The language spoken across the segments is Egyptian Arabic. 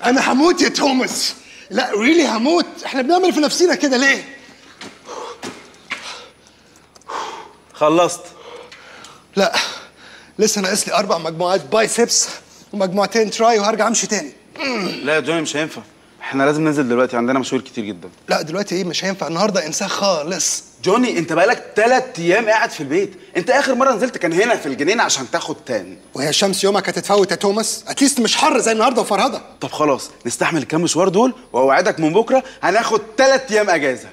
انا هموت يا توماس لا ريلي هموت احنا بنعمل في نفسنا كده ليه خلصت لا لسه ناقص لي اربع مجموعات بايسبس ومجموعتين تراي وهرجع امشي تاني لا يا جوني مش هينفع احنا لازم ننزل دلوقتي عندنا مشاوير كتير جدا لا دلوقتي ايه مش هينفع النهارده انساه خالص جوني انت بقالك ثلاث ايام قاعد في البيت انت اخر مره نزلت كان هنا في الجنينه عشان تاخد تاني وهي الشمس يومك هتتفوت يا توماس اتليست مش حر زي النهارده وفرهده طب خلاص نستحمل الكام مشوار دول واوعدك من بكره هناخد ثلاث ايام اجازه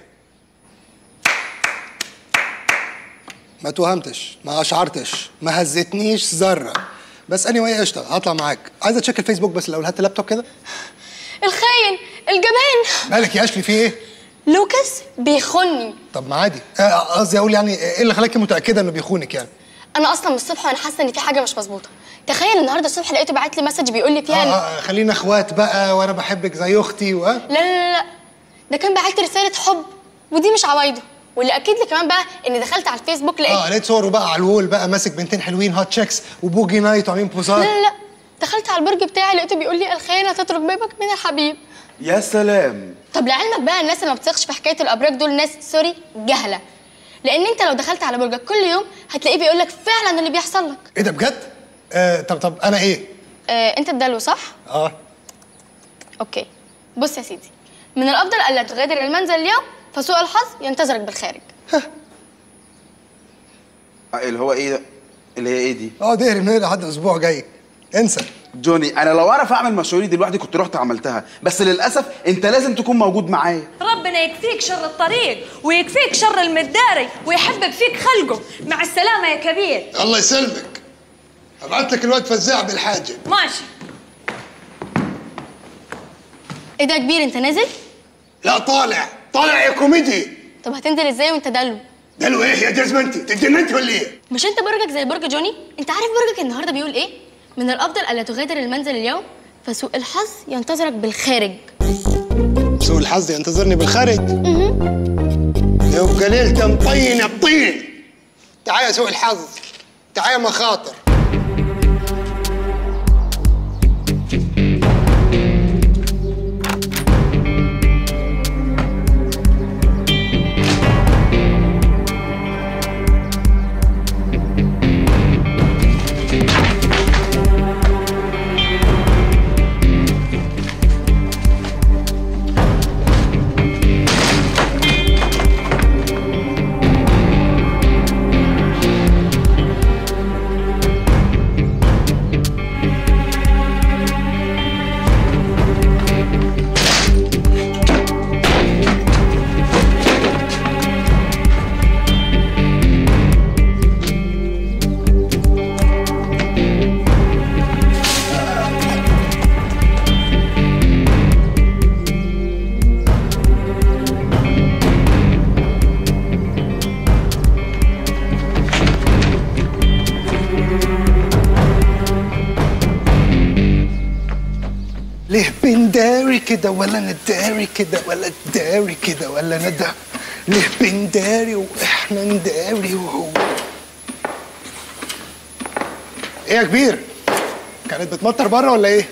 ما توهمتش ما اشعرتش ما هزتنيش ذره بس اني واي قشطه هطلع معاك عايزه تشيك الفيسبوك بس الاول هات اللابتوب كده الخاين الجبان مالك يا اشلي في ايه لوكاس بيخوني طب ما عادي آه، قصدي اقول يعني ايه اللي خلاكي متاكده انه بيخونك يعني انا اصلا من الصبح وانا حاسه ان في حاجه مش مظبوطه تخيل النهارده الصبح لقيته باعت لي مسج بيقول لي آه فيها إن- آه خلينا اخوات بقى وانا بحبك زي اختي و لا لا لا لا ده كان باعت لي رساله حب ودي مش عوايده واللي اكد لي كمان بقى اني دخلت على الفيسبوك لقيت اه لقيت صوره بقى على الوول بقى ماسك بنتين حلوين هات شيكس وبوجي نايت وعاملين لا بوزات لا لا دخلت على البرج بتاعي لقيته بيقول لي الخيانه تترك بابك من الحبيب يا سلام طب لعلمك بقى الناس اللي ما بتثقش في حكايه الابراج دول ناس سوري جهله لان انت لو دخلت على برجك كل يوم هتلاقيه بيقول لك فعلا اللي بيحصل لك ايه ده بجد؟ آه طب طب انا ايه؟ آه انت الدلو صح اه اوكي بص يا سيدي من الافضل الا تغادر المنزل اليوم فسوء الحظ ينتظرك بالخارج آه، اللي هو ايه ده اللي هي ايه دي اه دهري من هنا لحد الاسبوع جاي انسى جوني انا لو اعرف اعمل مشاويري دي لوحدي كنت رحت عملتها بس للاسف انت لازم تكون موجود معايا ربنا يكفيك شر الطريق ويكفيك شر المداري ويحبب فيك خلقه مع السلامة يا كبير الله يسلمك ابعت لك الواد فزاع بالحاجه ماشي ايه ده يا كبير انت نازل لا طالع طالع يا كوميدي طب هتنزل ازاي وانت دلو ده له ايه يا جزمنتي تتجننت ولا ايه؟ مش انت برجك زي برج جوني انت عارف برجك النهارده بيقول ايه من الافضل الا تغادر المنزل اليوم فسوء الحظ ينتظرك بالخارج سوء الحظ ينتظرني بالخارج يبقى ليلة مطينة بطين تعال يا سوء الحظ تعال يا مخاطر ليه بنداري كده ولا نداري كده ولا نداري كده ولا ندى ليه بنداري واحنا نداري وهو ايه يا كبير كانت بتمطر بره ولا ايه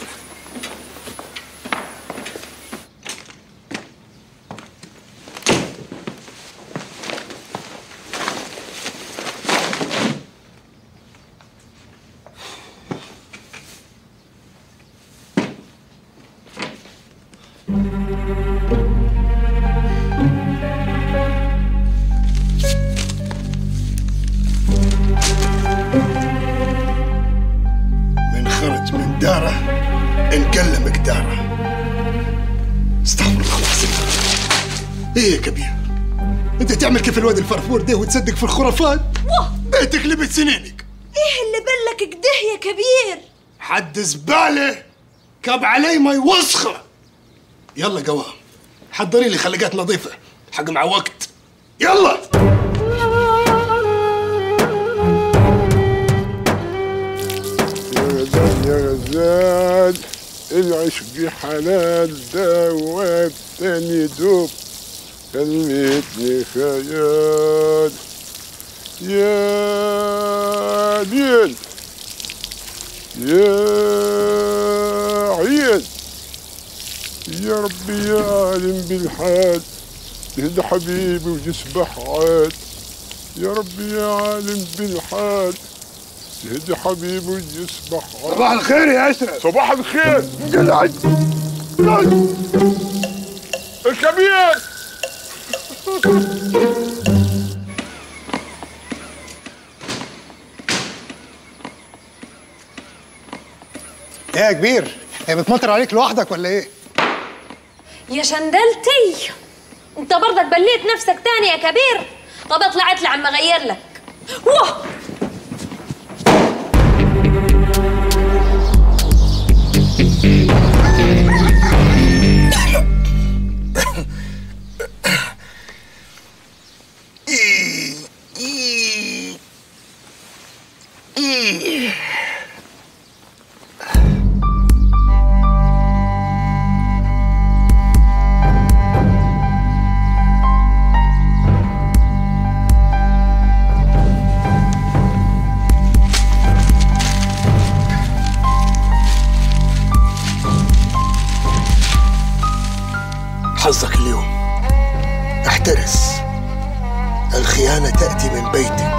من خرج من داره انقل مقداره استغفر الله العظيم ايه يا كبير انت تعمل كيف الواد الفرفور ده وتصدق في الخرافات بيتك لبت سنينك ايه اللي بلك كده يا كبير حد زباله كب علي مي وسخه يلا قوام حضري لي خلقات نظيفه حق مع وقت يلا يا غزال يا غزال العشق حلال دواب تاني دوب كلمتني خيال يا ليل يا عيل يا ربي يا عالم بالحال يهدى حبيبي ويسبح عاد يا ربي يا عالم بالحال يهدى حبيبي ويسبح عاد صباح الخير يا اشرف صباح الخير جلعت الكبير ايه يا كبير هي بتمطر عليك لوحدك ولا ايه يا شندلتي انت برضك بليت نفسك تاني يا كبير طب اطلع اطلع عم اغير لك واه حظك اليوم احترس الخيانة تأتي من بيتك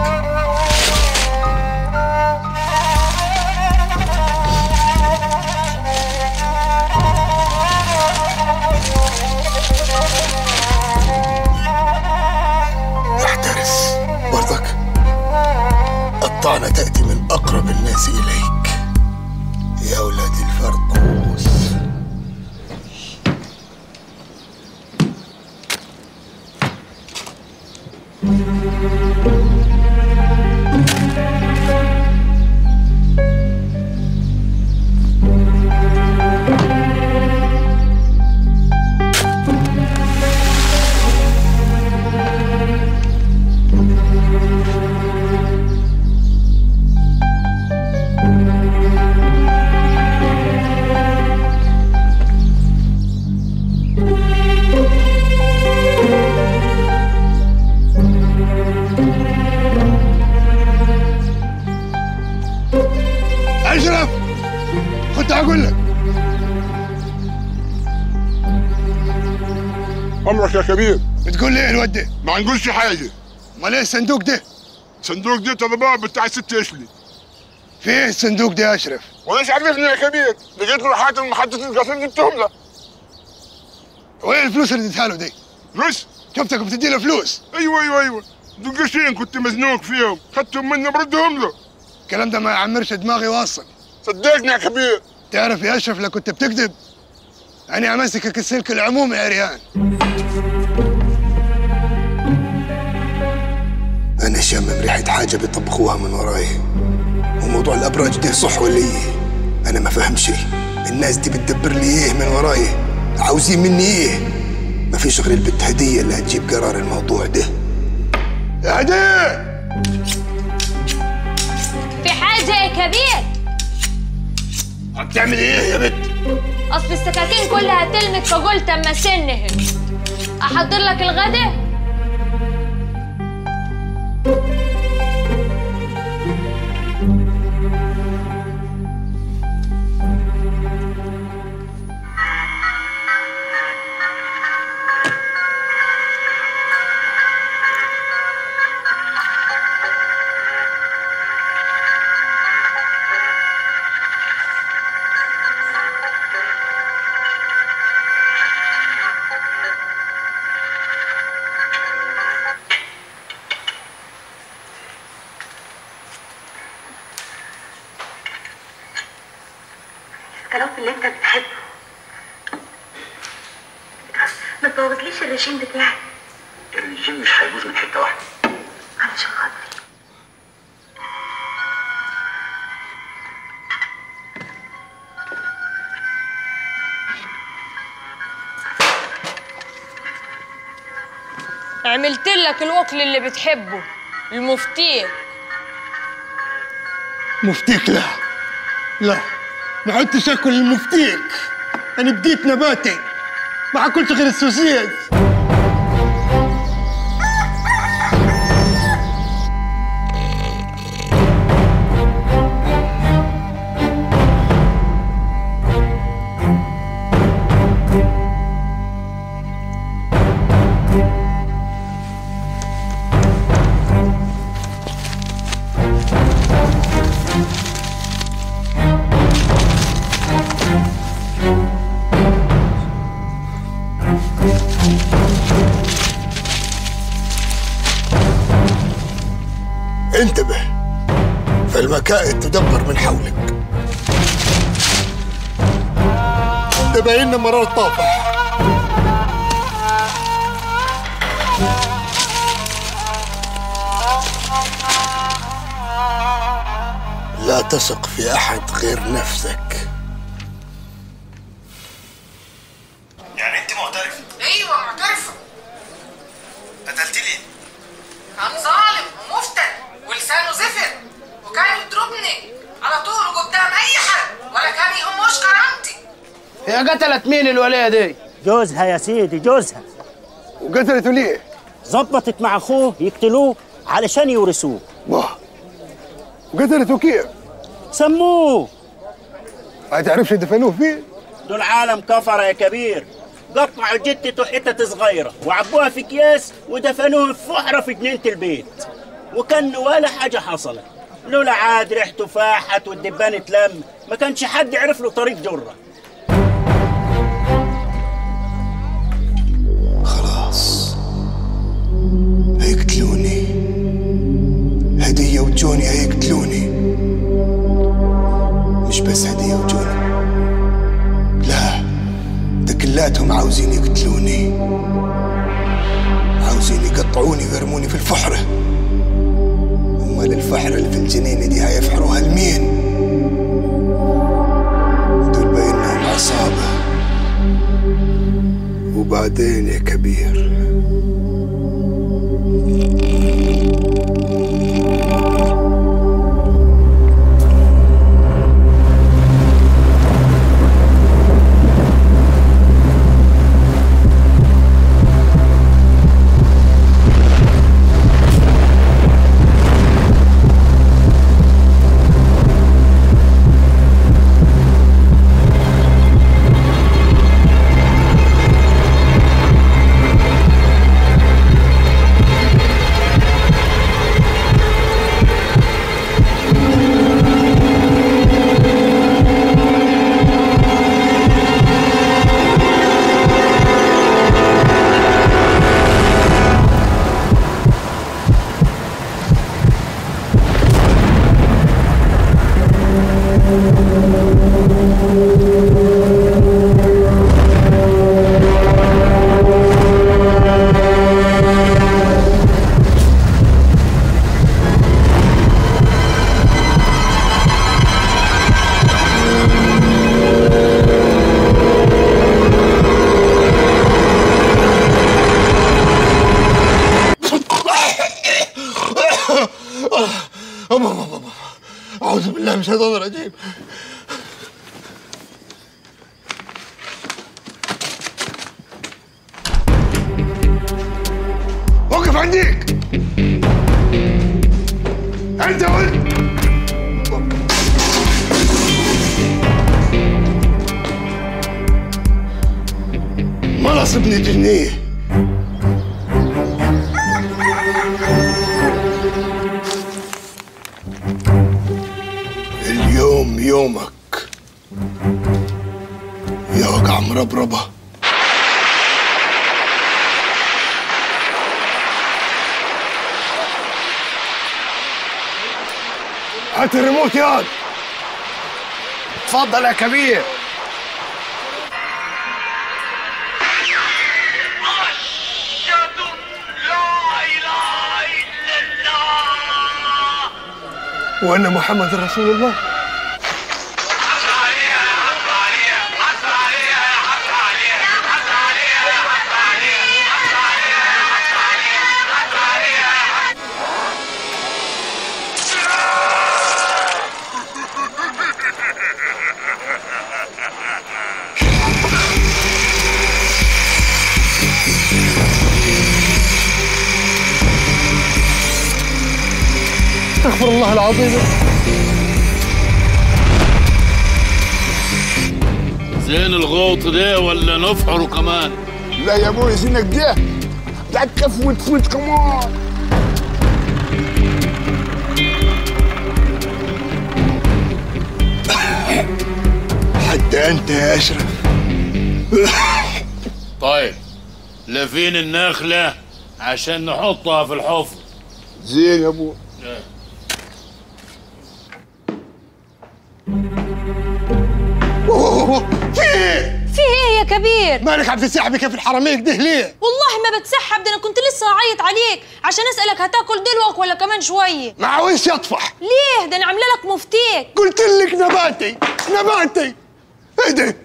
احترس برضك الطعنة تأتي من أقرب الناس إليك يا ولاد الفرقوس اشرف كنت اقول لك امرك يا كبير بتقول لي ايه الواد ده؟ ما نقولش حاجه امال ايه الصندوق ده؟ صندوق دي طلبات بتاع ست اشلي في ايه الصندوق ده يا اشرف؟ وليش عرفني يا كبير لقيت له حاجه من محطه القصر جبتهم له وايه الفلوس اللي اديتها له دي؟ فلوس شفتك بتدي له فلوس ايوه ايوه ايوه دول قرشين كنت مزنوق فيهم خدتهم منه بردهم له الكلام ده ما يعمرش دماغي واصل صدقني يا كبير تعرف يا اشرف لو كنت بتكذب انا امسكك السلك العمومي يا ريان انا شامم ريحه حاجه بيطبخوها من وراي وموضوع الابراج ده صح ولا ايه انا ما فاهم شيء الناس دي بتدبر لي ايه من وراي عاوزين مني ايه ما فيش غير البت هديه اللي هتجيب قرار الموضوع ده يا هديه في حاجة يا كبير بتعمل ايه يا بت اصل السكاكين كلها تلمت فقلت اما سنهم احضر لك الغدا الكلام اللي انت بتحبه ما تبوظليش الرجيم بتاعي الرجيم مش هيبوظ من حته واحده علشان خاطري عملت لك الوكل اللي بتحبه المفتيك مفتيك لا لا ما عدتش اكل المفتيك انا بديت نباتي ما اكلش غير السوسيس مكائد تدبر من حولك ده باين مرار طافح لا تثق في أحد غير نفسك يعني انت معترفه ايوه معترفه قتلت لي كان ظالم ومفتن ولسانه زفر وكان يضربني على طول قدام اي حد ولا كان يهموش كرامتي هي قتلت مين الولية دي؟ جوزها يا سيدي جوزها وقتلته ليه؟ ظبطت مع اخوه يقتلوه علشان يورثوه واه وقتلته كيف؟ سموه ما تعرفش دفنوه فين؟ دول عالم كفرة يا كبير قطعوا جتته حتت صغيرة وعبوها في اكياس ودفنوه في فحرة في جنينة البيت وكان ولا حاجة حصلت لولا عاد ريحته فاحت والدبان اتلم ما كانش حد يعرف له طريق جرة خلاص هيقتلوني هدية وجوني هيقتلوني مش بس هدية وجوني لا ده كلاتهم عاوزين يقتلوني عاوزين يقطعوني ويرموني في الفحرة أمال الفحرة اللي في الجنينة دي هيفحروها لمين؟ دول بينهم عصابة وبعدين يا كبير أم أم أم أم. أعوذ بالله من الشيطان الرجيم وقف عنديك أنت قلت مرص ابن جنيه اليوم يومك يا وقع مربربة هات الريموت يا اتفضل يا كبير وأن محمد رسول الله استغفر الله العظيم زين الغوط ده ولا نفحره كمان لا يا ابوي زينك ده لا تكف وتفوت كمان حتى أنت يا أشرف طيب لفين النخلة عشان نحطها في الحفر زين يا ابوي في ايه؟ في ايه يا كبير مالك عم تسحبي كيف الحرامية كده ليه؟ والله ما بتسحب ده انا كنت لسه هعيط عليك عشان اسالك هتاكل دلوك ولا كمان شويه ما عاوزش يطفح ليه ده انا عامله لك مفتيك قلت لك نباتي نباتي ايه ده؟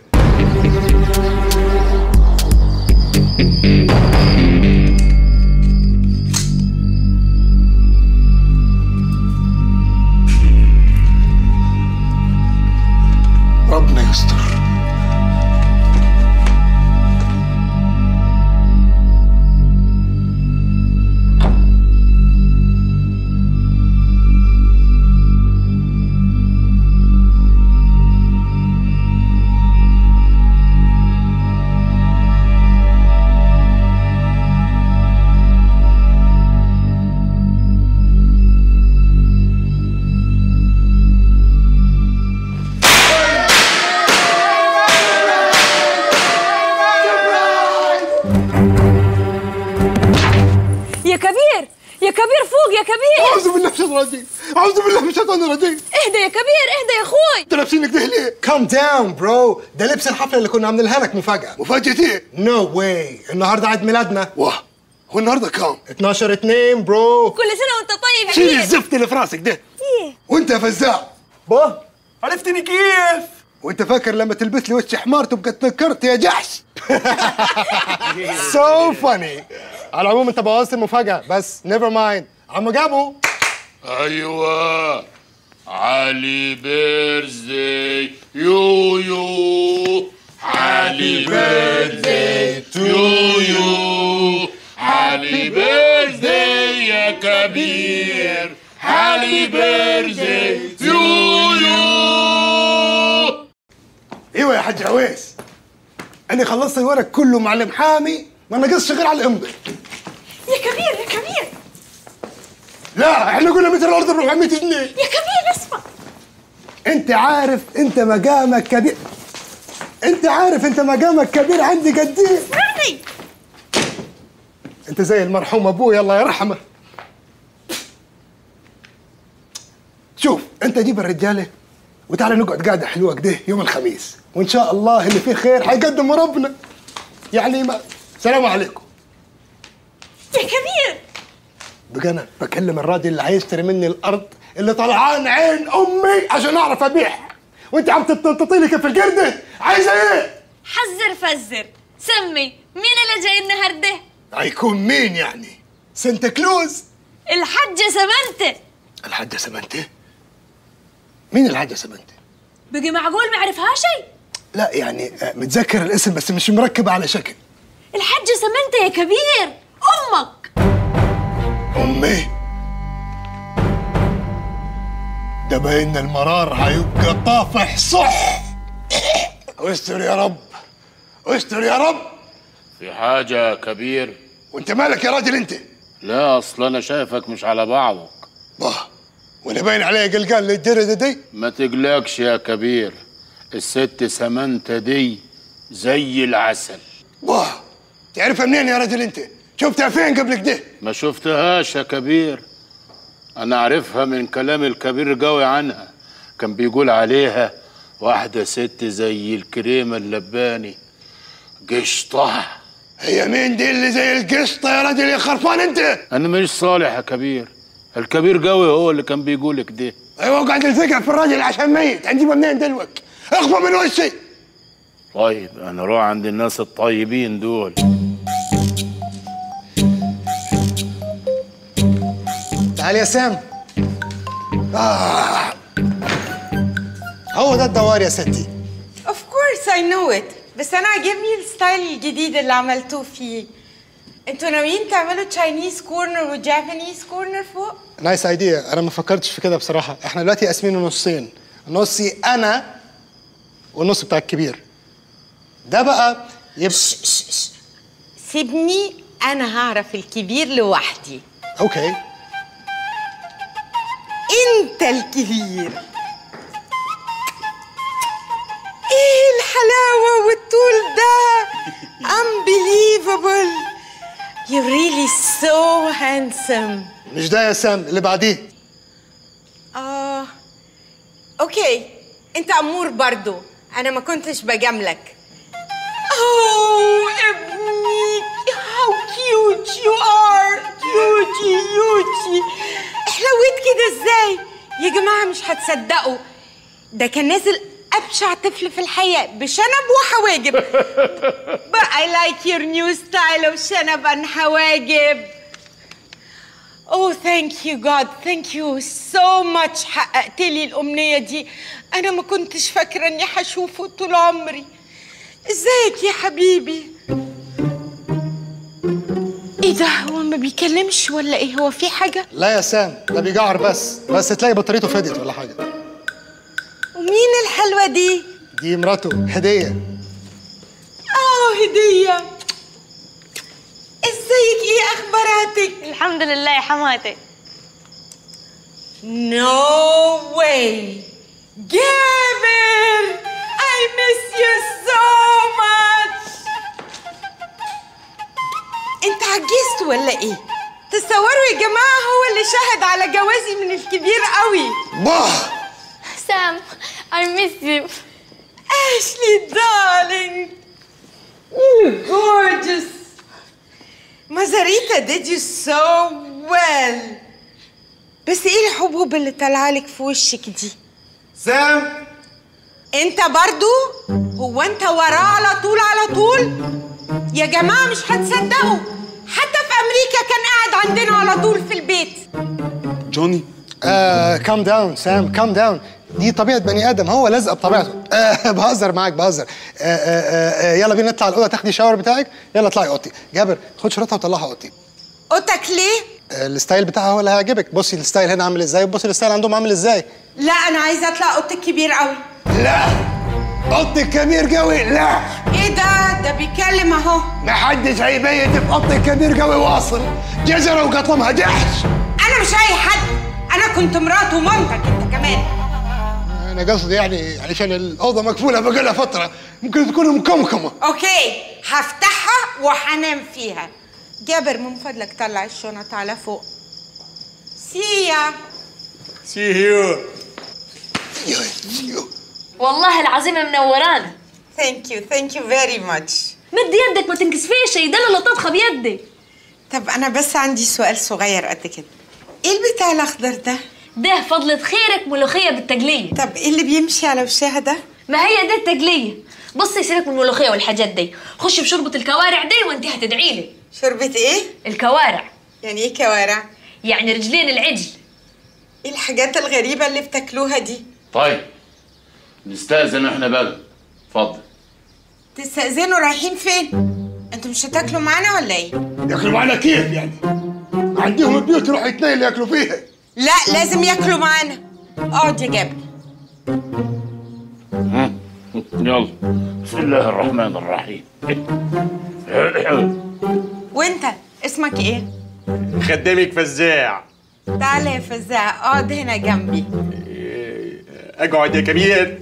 ربنا يستر يا كبير يا كبير فوق يا كبير اعوذ بالله من الشيطان الرجيم اعوذ بالله من الشيطان الرجيم اهدى يا كبير اهدى يا اخوي انتوا لابسين كده ليه؟ كام داون برو ده لبس الحفله اللي كنا عاملينها لك مفاجاه مفاجأة ايه؟ نو واي النهارده عيد ميلادنا واه هو النهارده كام؟ 12 2 برو كل سنه وانت طيب يا شيل كبير الزفت اللي في راسك ده ايه وانت يا فزاع با عرفتني كيف؟ وانت فاكر لما تلبس لي وش حمار تبقى تنكرت يا جحش سو فاني على العموم انت بوظت المفاجاه بس نيفر مايند عم جابو ايوه علي بيرزي يو يو علي بيرزي يو يو علي بيرزي يا كبير علي بيرزي يو يو ايوه يا حاج عويس انا خلصت الورق كله مع المحامي ما نقصش غير على الامضه يا كبير يا كبير لا احنا قلنا مثل الارض ب 400 جنيه يا كبير اسمع انت عارف انت مقامك كبير انت عارف انت مقامك كبير عندي قد ايه اسمعني انت زي المرحوم ابوي الله يرحمه شوف انت جيب الرجاله وتعالى نقعد قاعده حلوه كده يوم الخميس وان شاء الله اللي فيه خير حيقدم ربنا يعني ما سلام عليكم يا كبير بقى انا بكلم الراجل اللي هيشتري مني الارض اللي طلعان عين امي عشان اعرف ابيعها وانت عم تتنططي لي كيف القرده عايزه ايه؟ حذر فزر سمي مين اللي جاي النهارده هيكون مين يعني؟ سانتا كلوز الحجه سمنته الحاجه سمنته مين الحاجه سمنته؟ بقي معقول ما عرفها شيء لا يعني آه، متذكر الاسم بس مش مركب على شكل الحجه سمنته يا كبير امك امي ده باين المرار هيبقى طافح صح استر يا رب استر يا رب في حاجة يا كبير وانت مالك يا راجل انت لا اصل انا شايفك مش على بعضك باه وانا باين عليا قلقان للدرجه دي ما تقلقش يا كبير الست سمنتة دي زي العسل باه تعرفها منين يا راجل انت شفتها فين قبل كده ما شفتهاش يا كبير انا عارفها من كلام الكبير قوي عنها كان بيقول عليها واحدة ست زي الكريمة اللباني قشطة هي مين دي اللي زي القشطه يا راجل يا خرفان انت انا مش صالح يا كبير الكبير قوي هو اللي كان بيقول كده ايوه قاعد الفكره في الراجل عشان ميت هنجيبها منين دلوك اخفى من وشي طيب انا روح عند الناس الطيبين دول تعال يا سام آه. هو ده الدوار يا ستي Of course I know it بس أنا عاجبني الستايل الجديد اللي عملتوه فيه انتوا ناويين تعملوا تشاينيز كورنر وجابانيز كورنر فوق؟ نايس ايديا انا ما فكرتش في كده بصراحه احنا دلوقتي قاسمينه نصين نصي انا والنص بتاع الكبير ده بقى يبقى سيبني أنا هعرف الكبير لوحدي اوكي أنت الكبير إيه الحلاوة والطول ده Unbelievable You're really so handsome مش ده يا سام اللي بعديه آه أوكي أنت أمور برضو انا ما كنتش بجاملك اوه ابني how cute you are يوتي يوتي حلويت كده ازاي يا جماعه مش هتصدقوا ده كان نازل ابشع طفل في الحياه بشنب وحواجب but I like your new style of شنب and حواجب Oh thank you God thank you so much حققت لي الأمنية دي أنا ما كنتش فاكرة إني هشوفه طول عمري ازيك يا حبيبي ايه ده هو ما بيكلمش ولا ايه هو في حاجة لا يا سام ده بيجعر بس بس تلاقي بطاريته فدت ولا حاجه ومين الحلوة دي دي مراته هديه اه هدية ازيك ايه اخباراتك الحمد لله يا حماتي No way جابر I miss you so much انت عجزت ولا ايه تصوروا يا جماعة هو اللي شهد على جوازي من الكبير قوي باه سام I miss you Ashley darling you're gorgeous مزاريتا did you so well بس ايه الحبوب اللي طالعالك في وشك دي سام انت برضو هو انت وراه على طول على طول يا جماعة مش هتصدقوا حتى في أمريكا كان قاعد عندنا على طول في البيت جوني آه كام داون سام كام داون دي طبيعة بني آدم هو لازقة بطبيعته آه بهزر معاك بهزر آه آه آه يلا بينا نطلع الأوضة تاخدي شاور بتاعك يلا اطلعي أوضتي جابر خد شرطها وطلعها أوضتي اوضتك ليه؟ آه الستايل بتاعها هو اللي هيعجبك بصي الستايل هنا عامل ازاي وبصي الستايل عندهم عامل ازاي لا أنا عايزة أطلع أوضتك كبير قوي لا اوضتك كبير قوي لا إيه ده؟ ده بيتكلم أهو ما حدش هيبيت في اوضتك كبير قوي واصل جزره وقطمها جحش أنا مش أي حد أنا كنت مرات ومامتك أنت كمان أنا قصدي يعني علشان الأوضة مقفولة بقالها فترة ممكن تكون مكمكمة أوكي هفتحها وهنام فيها جابر من فضلك طلع الشنط على فوق سيا سي هيو والله العظيم منورانا ثانك يو ثانك يو فيري ماتش مد يدك ما تنكسفيش ده انا اللي طبخه بيدي طب أنا بس عندي سؤال صغير قد كده إيه البتاع الأخضر ده؟ ده فضلة خيرك ملوخية بالتجلية طب إيه اللي بيمشي على وشها ده؟ ما هي دي التجلية بصي سيبك من الملوخية والحاجات دي خشي بشوربة الكوارع دي وانت هتدعي لي شوربة إيه؟ الكوارع يعني إيه كوارع؟ يعني رجلين العجل إيه الحاجات الغريبة اللي بتاكلوها دي؟ طيب نستأذن احنا بقى اتفضل تستأذنوا رايحين فين؟ انتوا مش هتاكلوا معانا ولا ايه؟ ياكلوا معانا كيف يعني؟ عندهم بيوت يروحوا يتنيلوا ياكلوا فيها لا لازم ياكلوا معانا اقعد يا جابر يلا بسم الله الرحمن الرحيم وانت اسمك ايه؟ خدامك فزاع تعالى يا فزاع اقعد هنا جنبي اقعد يا كبير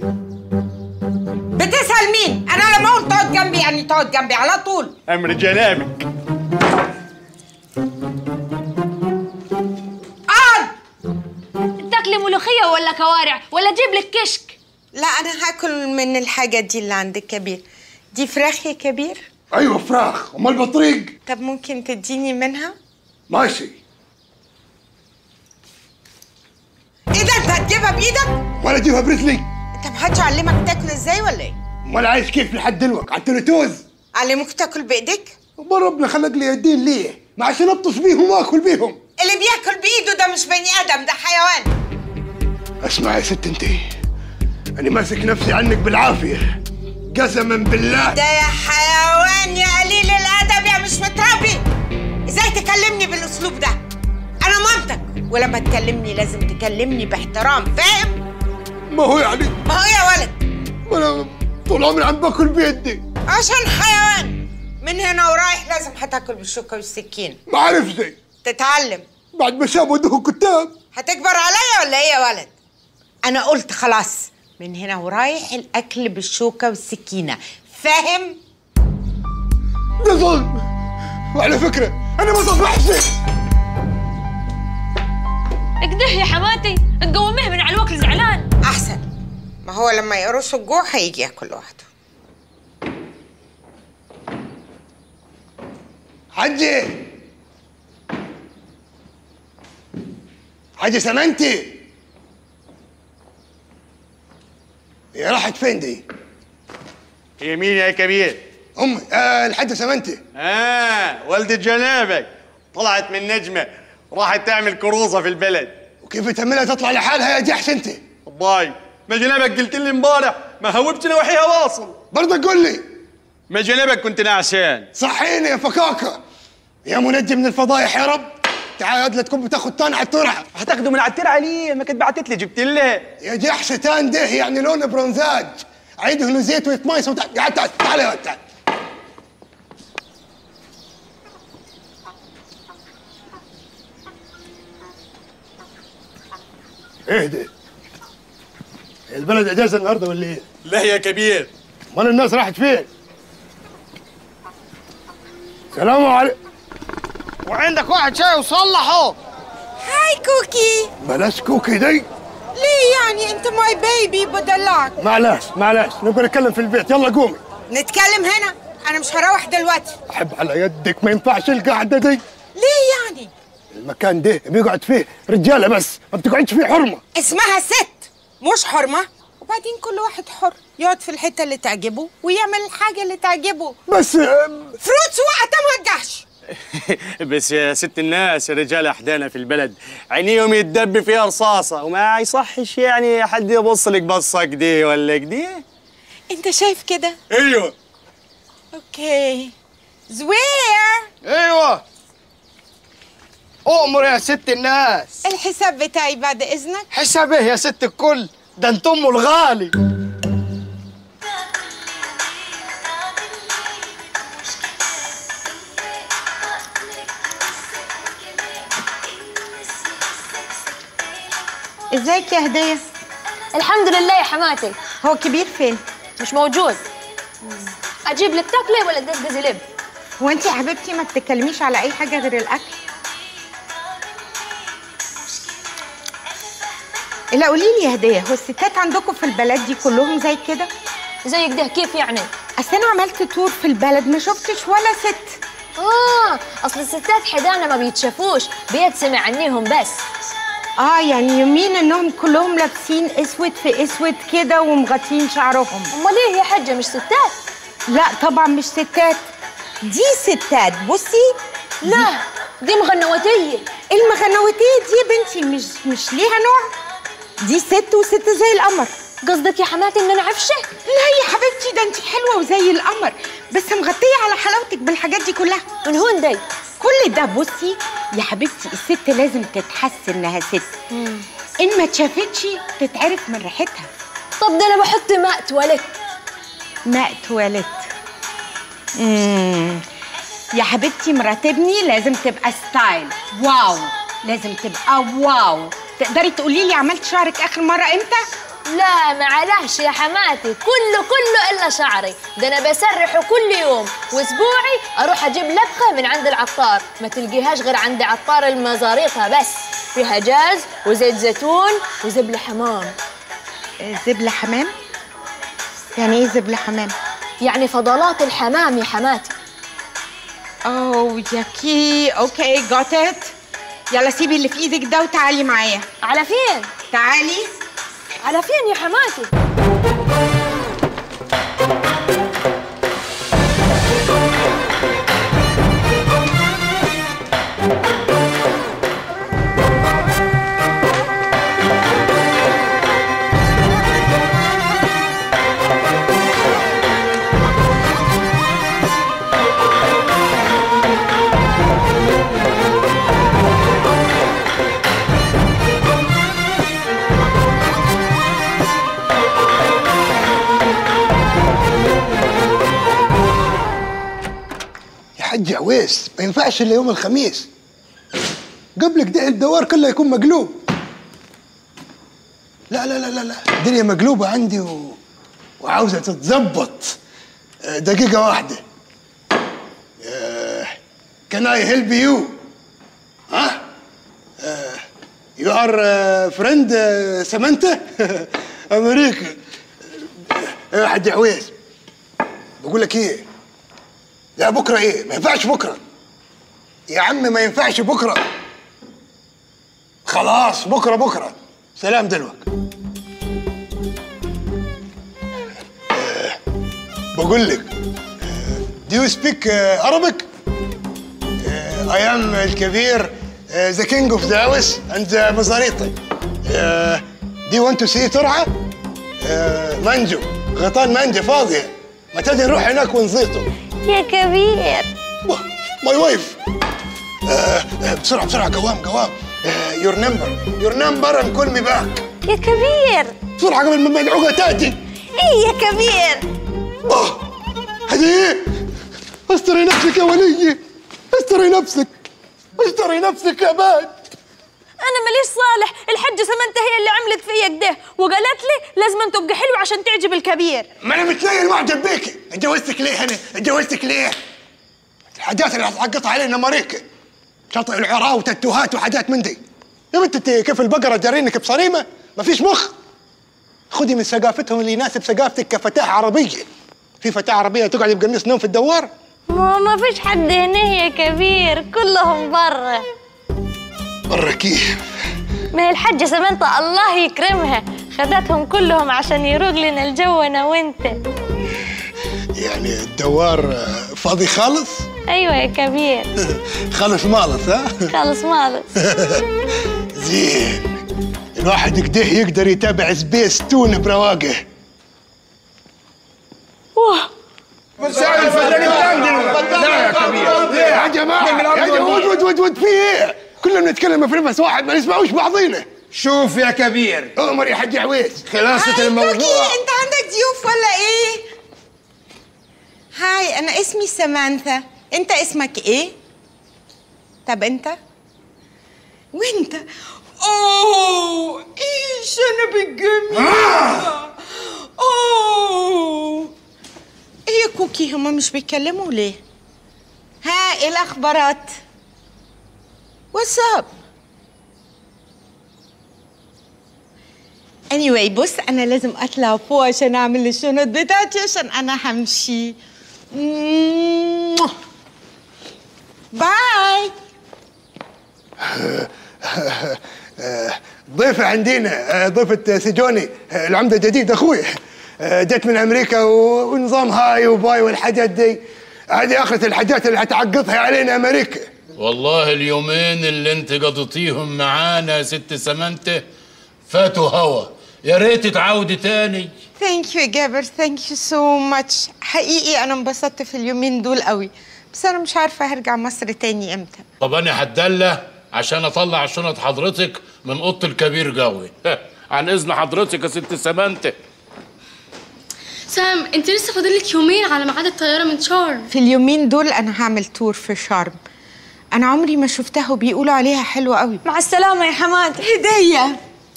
بتسأل مين؟ انا لما اقول تقعد جنبي يعني تقعد جنبي على طول امر جنابك اقعد تاكلي ملوخية ولا كوارع ولا اجيب لك كشك لا انا هاكل من الحاجة دي اللي عند الكبير دي فراخ يا كبير؟ ايوه فراخ امال بطريق طب ممكن تديني منها؟ ماشي ايه ده انت هتجيبها بايدك؟ ولا اجيبها برجلي انت محدش علمك تاكل ازاي ولا ايه؟ امال عايش كيف لحد دلوقتي على التلتوز علموك تاكل بايديك؟ امال ربنا خلق لي يدين ليه؟ ما عشان ابطش بيهم واكل بيهم اللي بياكل بايده ده مش بني ادم ده حيوان اسمع يا ست انت انا ماسك نفسي عنك بالعافيه قسما بالله ده يا حيوان يا قليل الادب يا مش متربي ازاي تكلمني بالاسلوب ده انا مامتك ولما تكلمني لازم تكلمني باحترام فاهم ما هو يعني ما هو يا ولد ما انا طول عمري عم باكل بيدي عشان حيوان من هنا ورايح لازم هتاكل بالشوكه والسكين ما عارف زي تتعلم بعد ما شافوا ده كتاب هتكبر عليا ولا ايه يا ولد انا قلت خلاص من هنا ورايح الاكل بالشوكه والسكينه فاهم ده ظلم وعلى فكره انا ما صبحش اكده يا حماتي تقوميه من على الوكل زعلان احسن ما هو لما يقرصوا الجوع هيجي ياكل لوحده حجي حجي سمنتي هي راحت فين دي؟ هي مين يا كبير؟ امي آه الحاجه سمنتي اه والدة جنابك طلعت من نجمة راحت تعمل كروزة في البلد وكيف تعملها تطلع لحالها يا جحش انت؟ باي ما جنابك قلت لي امبارح ما هوبت نواحيها واصل برضه قول لي ما جنابك كنت نعسان صحيني يا فكاكه يا منجم من الفضايح يا رب تعال ادلى تكون بتاخد تان على الترعه هتاخده من على الترعه ليه؟ ما كنت بعتت لي جبت لها يا جحش تان ده يعني لونه برونزاج عيده له زيت ويتميص وتع- تعال تعال تعال يا تعال اهدى البلد اجازه النهارده ولا ايه؟ لا يا كبير امال الناس راحت فين؟ سلام عليكم وعندك واحد شاي وصلحه هاي كوكي بلاش كوكي دي ليه يعني انت ماي بيبي بدلعك معلش معلش نبقى نتكلم في البيت يلا قومي نتكلم هنا انا مش هروح دلوقتي احب على يدك ما ينفعش القعده دي ليه يعني المكان ده بيقعد فيه رجاله بس ما بتقعدش فيه حرمه اسمها ست مش حرمه وبعدين كل واحد حر يقعد في الحته اللي تعجبه ويعمل الحاجه اللي تعجبه بس فروتس وقتها ما تجحش بس يا ست الناس الرجال احدانا في البلد عينيهم يتدب فيها رصاصه وما يصحش يعني حد يبص لك بصه كده ولا كده انت شايف كده ايوه اوكي زوير ايوه اؤمر يا ست الناس الحساب بتاعي بعد اذنك حساب ايه يا ست الكل ده انت ام الغالي ازيك يا هديه الحمد لله يا حماتي هو كبير فين مش موجود اجيب لك تاكلي ولا تدزدزي لب هو انت يا حبيبتي ما بتتكلميش على اي حاجه غير الاكل لا قولي لي يا هديه هو الستات عندكم في البلد دي كلهم زي كده زي كده كيف يعني اصل انا عملت تور في البلد ما شفتش ولا ست اه اصل الستات حدانا ما بيتشافوش بيتسمع عنيهم بس اه يعني يمين انهم كلهم لابسين اسود في اسود كده ومغطين شعرهم امال ايه يا حاجه مش ستات لا طبعا مش ستات دي ستات بصي لا دي مغنوتيه المغنوتيه دي يا بنتي مش مش ليها نوع دي ست وست زي القمر قصدك يا حماتي ان انا عفشه لا يا حبيبتي ده انت حلوه وزي القمر بس مغطيه على حلاوتك بالحاجات دي كلها من هون دي كل ده بصي يا حبيبتي الست لازم تتحس انها ست ان ما اتشافتش تتعرف من ريحتها طب ده انا بحط ماء تواليت ماء تواليت امم يا حبيبتي مرات ابني لازم تبقى ستايل واو لازم تبقى واو تقدري تقولي لي عملت شعرك اخر مره امتى لا معلش يا حماتي كله كله الا شعري ده انا بسرحه كل يوم واسبوعي اروح اجيب لبخه من عند العطار ما تلقيهاش غير عند عطار المزاريطه بس فيها جاز وزيت زيتون وزبله حمام زبله حمام يعني ايه زبله حمام يعني فضلات الحمام يا حماتي اوه ياكي اوكي جوت ات يلا سيبي اللي في ايدك ده وتعالي معايا على فين تعالي على فين يا حماتي يا حاج عويس ما ينفعش الا يوم الخميس قبلك ده الدوار كله يكون مقلوب لا لا لا لا لا الدنيا مقلوبة عندي و... وعاوزة تتظبط آه، دقيقة واحدة كان اي هيلب يو ها يو ار فريند سامانتا امريكا يا حاج عويس بقول لك ايه لا بكره ايه ما ينفعش بكره يا عم ما ينفعش بكره خلاص بكره بكره سلام دلوقتي بقول لك do you speak uh, Arabic? Uh, I am الكبير uh, the king of the house and the مزاريطي uh, do you want to see ترعة؟ uh, منجو غيطان منجو فاضية ما تجي نروح هناك ونزيطه يا كبير ماي وايف بسرعة بسرعة قوام قوام يور نمبر يور نمبر and call me back يا كبير بسرعة قبل ما المدعوقة تأتي ايه يا كبير هذه ايه؟ استري نفسك يا ولية استري نفسك استري نفسك يا باد انا ماليش صالح الحجه سمنته هي اللي عملت فيا كده وقالت لي لازم تبقى حلوه عشان تعجب الكبير ما انا متنيل معجب بيكي اتجوزتك ليه انا اتجوزتك ليه الحاجات اللي هتعقطها علينا امريكا شاطئ العراة وتاتوهات وحاجات من دي يا بنت انت كيف البقرة جارينك بصريمة ما فيش مخ خدي من ثقافتهم اللي يناسب ثقافتك كفتاة عربية في فتاة عربية تقعد بقميص نوم في الدوار ما ما فيش حد هنا يا كبير كلهم برا برا كيف ما هي الحجه سمنته الله يكرمها خدتهم كلهم عشان يروق لنا الجو انا وانت يعني الدوار آه، فاضي خالص ايوه يا كبير خالص مالص ها خلص مالك زين الواحد كده يقدر يتابع سبيس تون برواقه واه مساعد الفنان لا يا كبير يا جماعه يا جماعه ود ود ود ود في ايه؟ كلنا نتكلم في نفس واحد ما نسمعوش بعضينا شوف يا كبير امر يا حاج عويس خلاصة هاي الموضوع كوكي انت عندك ضيوف ولا ايه هاي انا اسمي سمانثا انت اسمك ايه طب انت وانت اوه ايه شنب الجميلة اوه ايه يا كوكي هما مش بيتكلموا ليه ها ايه الاخبارات واتساب anyway بص انا لازم اطلع فوق عشان اعمل الشنط بتاعتي عشان انا همشي باي ضيفة عندنا آه، ضيفة سجوني آه، العمدة الجديد اخوي آه، جت من امريكا و- ونظام هاي وباي والحاجات دي هذه اخرة الحاجات اللي هتعقدها علينا امريكا والله اليومين اللي انت قضيتيهم معانا يا ست سمنته فاتوا هوا يا ريت تعودي تاني ثانك يو جابر ثانك يو سو ماتش حقيقي انا انبسطت في اليومين دول قوي بس انا مش عارفه هرجع مصر تاني امتى طب انا هتدلى عشان اطلع شنط حضرتك من اوضه الكبير قوي عن اذن حضرتك يا ست سمنته سام انت لسه فاضلك يومين على ميعاد الطياره من شرم في اليومين دول انا هعمل تور في شرم انا عمري ما شفتها وبيقولوا عليها حلوه قوي مع السلامه يا حماد هديه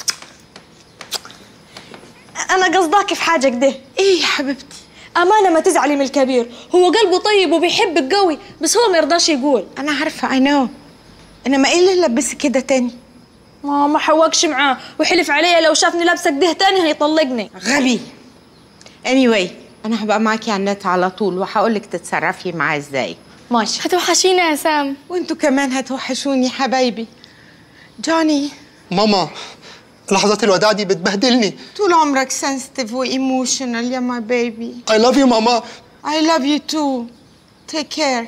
انا قصداك في حاجه كده ايه يا حبيبتي امانه ما تزعلي من الكبير هو قلبه طيب وبيحبك قوي بس هو ما يرضاش يقول انا عارفه اي نو انما ايه اللي لبسك كده تاني ما ما حوقش معاه وحلف عليا لو شافني لابسه كده تاني هيطلقني غبي anyway انا هبقى معاكي على النت على طول وهقولك تتصرفي معاه ازاي ماشي هتوحشينا يا سام وانتوا كمان هتوحشوني حبايبي جوني ماما لحظات الوداع دي بتبهدلني طول عمرك سنسيتيف وايموشنال يا ماي بيبي I love you ماما I love you too take care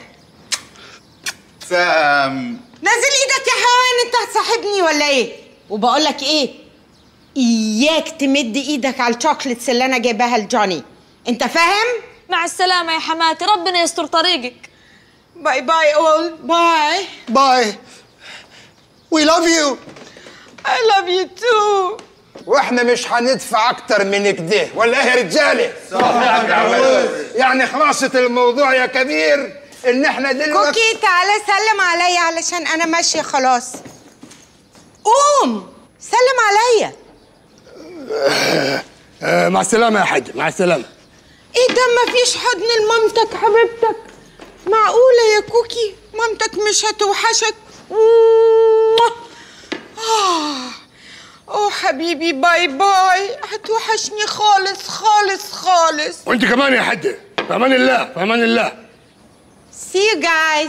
سام نزل ايدك يا حيوان انت هتصاحبني ولا ايه وبقول لك ايه اياك تمد ايدك على الشوكليتس اللي انا جايباها لجوني انت فاهم مع السلامه يا حماتي ربنا يستر طريقك باي باي اول باي باي We love you I love you too واحنا مش هندفع اكتر من كده ولا ايه يا رجاله يعني خلاصة الموضوع يا كبير ان احنا دلوقتي كوكي تعالى سلم عليا علشان انا ماشيه خلاص قوم سلم عليا آه، مع السلامة يا حاج مع السلامة ايه ده مفيش حضن لمامتك حبيبتك معقولة يا كوكي مامتك مش هتوحشك موah. آه. اوه حبيبي باي باي هتوحشني خالص خالص خالص وانت كمان يا حدة في امان الله في امان الله See you guys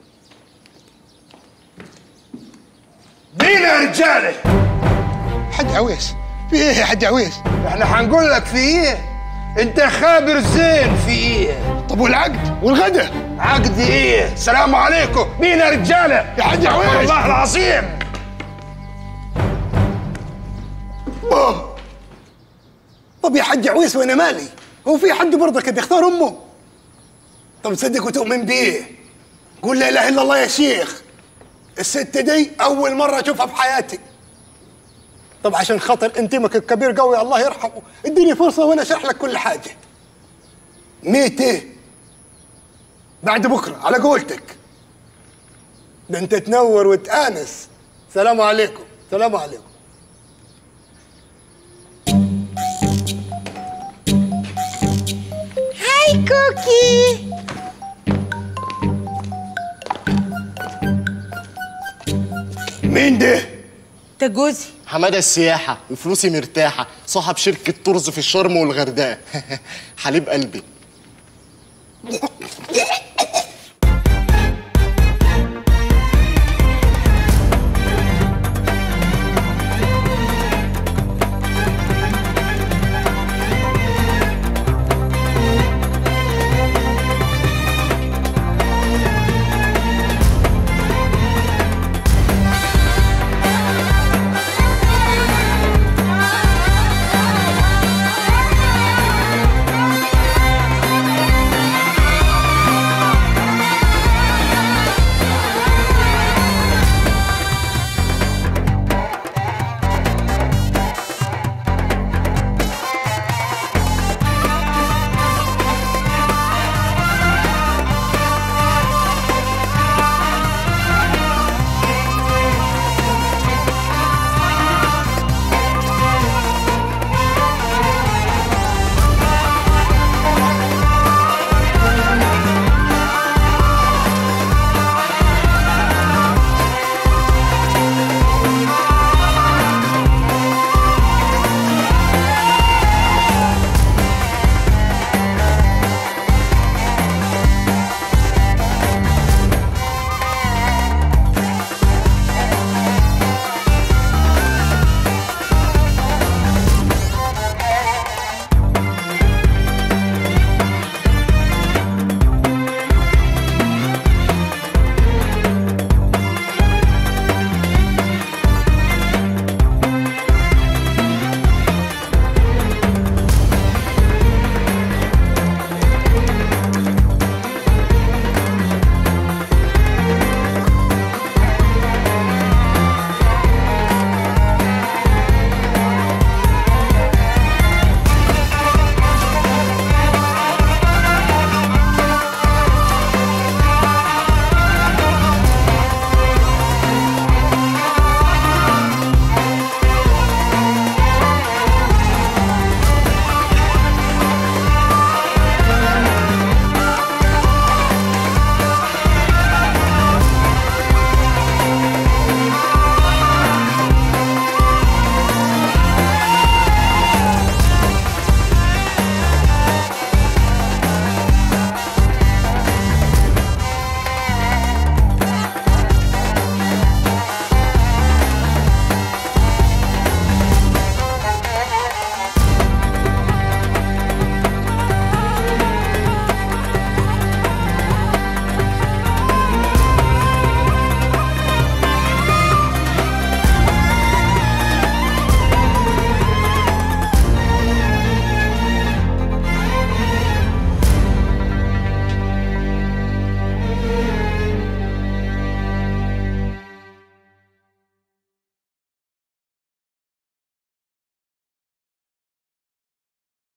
بينا يا رجاله حد عويس في ايه يا حد عويس احنا هنقول لك في ايه انت خابر زين في ايه طب والعقد والغدا عقد ايه السلام عليكم بينا يا رجاله يا حاج عويس. استغفر الله العظيم باه. طب يا حج عويس وانا مالي هو في حد برضه كان يختار امه طب تصدق وتؤمن بيه قول لا اله الا الله يا شيخ الست دي اول مره اشوفها في حياتي طب عشان خاطر انتمك الكبير قوي الله يرحمه اديني فرصه وانا اشرح لك كل حاجه ميت ايه بعد بكره على قولتك ده انت تنور وتانس سلام عليكم سلام عليكم هاي كوكي مين ده؟ ده جوزي حماده السياحه وفلوسي مرتاحه صاحب شركه طرز في الشرم والغردقه حليب قلبي